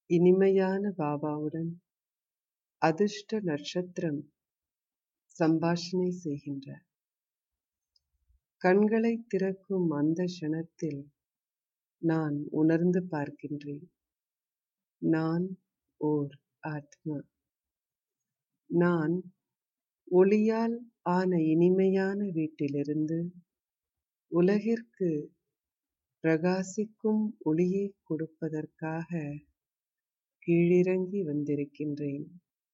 இனிமையான பாபாவுடன் அதிர்ஷ்ட நட்சத்திரம் சம்பாஷணை செய்கின்றார் கண்களை திறக்கும் அந்த க்ஷணத்தில் நான் உணர்ந்து பார்க்கின்றேன் நான் ஓர் ஆத்மா நான் ஒளியால் ஆன இனிமையான வீட்டிலிருந்து உலகிற்கு பிரகாசிக்கும் ஒளியை கொடுப்பதற்காக கீழிறங்கி வந்திருக்கின்றேன்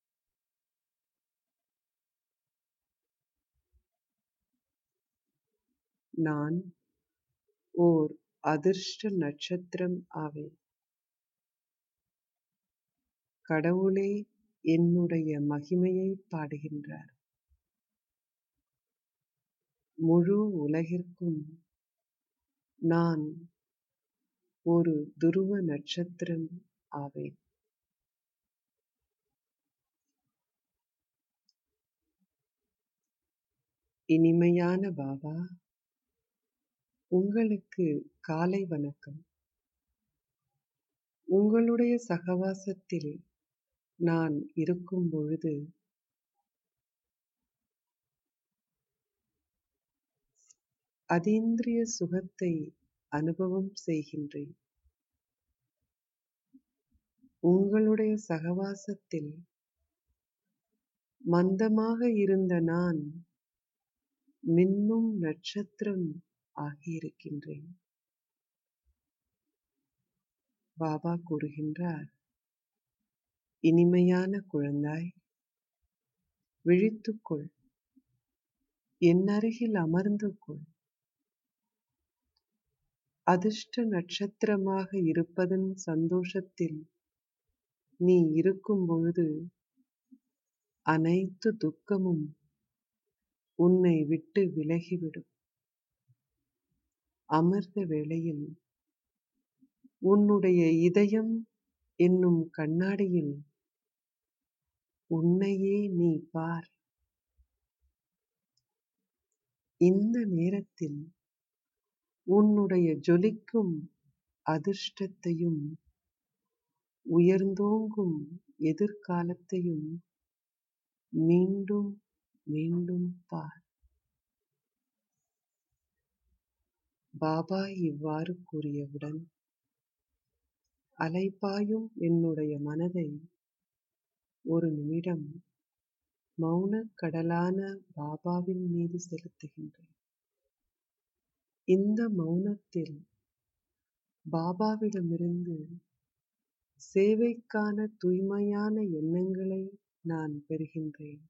நான் ஓர் அதிர்ஷ்ட நட்சத்திரம் ஆவேன் கடவுளே என்னுடைய மகிமையை பாடுகின்றார் முழு உலகிற்கும் நான் ஒரு துருவ நட்சத்திரம் ஆவேன் இனிமையான பாபா உங்களுக்கு காலை வணக்கம் உங்களுடைய சகவாசத்தில் நான் இருக்கும் பொழுது அதீந்திரிய சுகத்தை அனுபவம் செய்கின்றேன் உங்களுடைய சகவாசத்தில் மந்தமாக இருந்த நான் மின்னும் நட்சத்திரம் ஆகியிருக்கின்றேன் பாபா கூறுகின்றார் இனிமையான குழந்தாய் விழித்துக்கொள் என் அருகில் அமர்ந்து கொள் அதிர்ஷ்ட நட்சத்திரமாக இருப்பதன் சந்தோஷத்தில் நீ இருக்கும் பொழுது அனைத்து துக்கமும் உன்னை விட்டு விலகிவிடும் அமர்ந்த வேளையில் உன்னுடைய இதயம் என்னும் கண்ணாடியில் உன்னையே நீ பார் இந்த நேரத்தில் உன்னுடைய ஜொலிக்கும் அதிர்ஷ்டத்தையும் உயர்ந்தோங்கும் எதிர்காலத்தையும் மீண்டும் மீண்டும் பார் பாபா இவ்வாறு கூறியவுடன் அலைப்பாயும் என்னுடைய மனதை ஒரு நிமிடம் மௌனக் கடலான பாபாவின் மீது செலுத்துகின்றேன் இந்த மௌனத்தில் பாபாவிடமிருந்து சேவைக்கான தூய்மையான எண்ணங்களை நான் பெறுகின்றேன்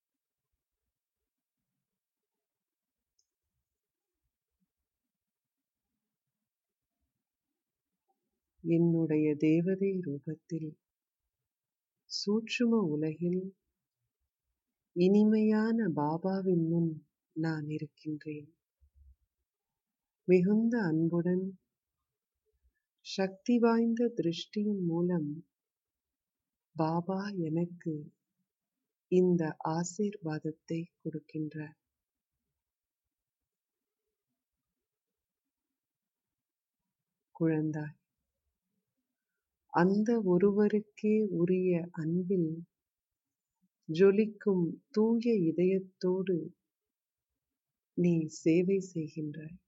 என்னுடைய தேவதை ரூபத்தில் சூட்சும உலகில் இனிமையான பாபாவின் முன் நான் இருக்கின்றேன் மிகுந்த அன்புடன் சக்தி வாய்ந்த திருஷ்டியின் மூலம் பாபா எனக்கு இந்த ஆசீர்வாதத்தை கொடுக்கின்றார் குழந்தாய் அந்த ஒருவருக்கே உரிய அன்பில் ஜொலிக்கும் தூய இதயத்தோடு நீ சேவை செய்கின்றாய்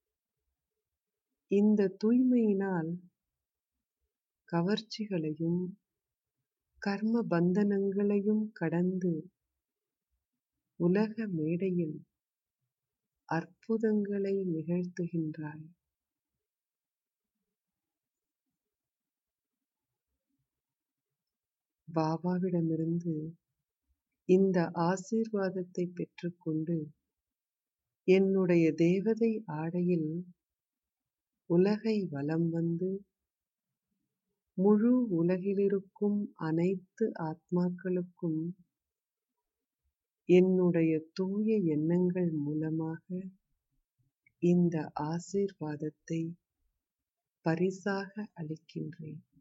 இந்த தூய்மையினால் கவர்ச்சிகளையும் கர்ம பந்தனங்களையும் கடந்து உலக மேடையில் அற்புதங்களை நிகழ்த்துகின்றாய் பாபாவிடமிருந்து இந்த ஆசீர்வாதத்தை பெற்றுக்கொண்டு என்னுடைய தேவதை ஆடையில் உலகை வலம் வந்து முழு உலகிலிருக்கும் அனைத்து ஆத்மாக்களுக்கும் என்னுடைய தூய எண்ணங்கள் மூலமாக இந்த ஆசீர்வாதத்தை பரிசாக அளிக்கின்றேன்